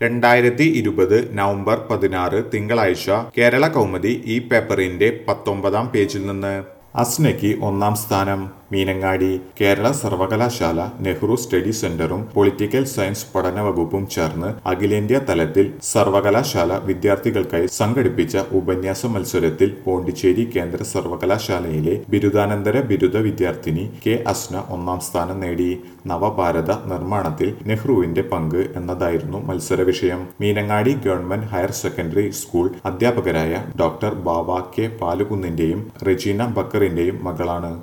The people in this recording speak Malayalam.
രണ്ടായിരത്തി ഇരുപത് നവംബർ പതിനാറ് തിങ്കളാഴ്ച കേരള കൗമുദി ഈ പേപ്പറിന്റെ പത്തൊമ്പതാം പേജിൽ നിന്ന് അസ്നയ്ക്ക് ഒന്നാം സ്ഥാനം മീനങ്ങാടി കേരള സർവകലാശാല നെഹ്റു സ്റ്റഡി സെന്ററും പൊളിറ്റിക്കൽ സയൻസ് പഠന വകുപ്പും ചേർന്ന് അഖിലേന്ത്യാ തലത്തിൽ സർവകലാശാല വിദ്യാർത്ഥികൾക്കായി സംഘടിപ്പിച്ച ഉപന്യാസ മത്സരത്തിൽ പോണ്ടിച്ചേരി കേന്ദ്ര സർവകലാശാലയിലെ ബിരുദാനന്തര ബിരുദ വിദ്യാർത്ഥിനി കെ അസ്ന ഒന്നാം സ്ഥാനം നേടി നവഭാരത നിർമ്മാണത്തിൽ നെഹ്റുവിന്റെ പങ്ക് എന്നതായിരുന്നു മത്സര വിഷയം Meenangadi government higher secondary school അധ്യാപകരായ ഡോക്ടർ ബാവ കെ പാലുകുന്നിന്റെയും റെജീന ബക്കറിന്റെയും മകളാണ്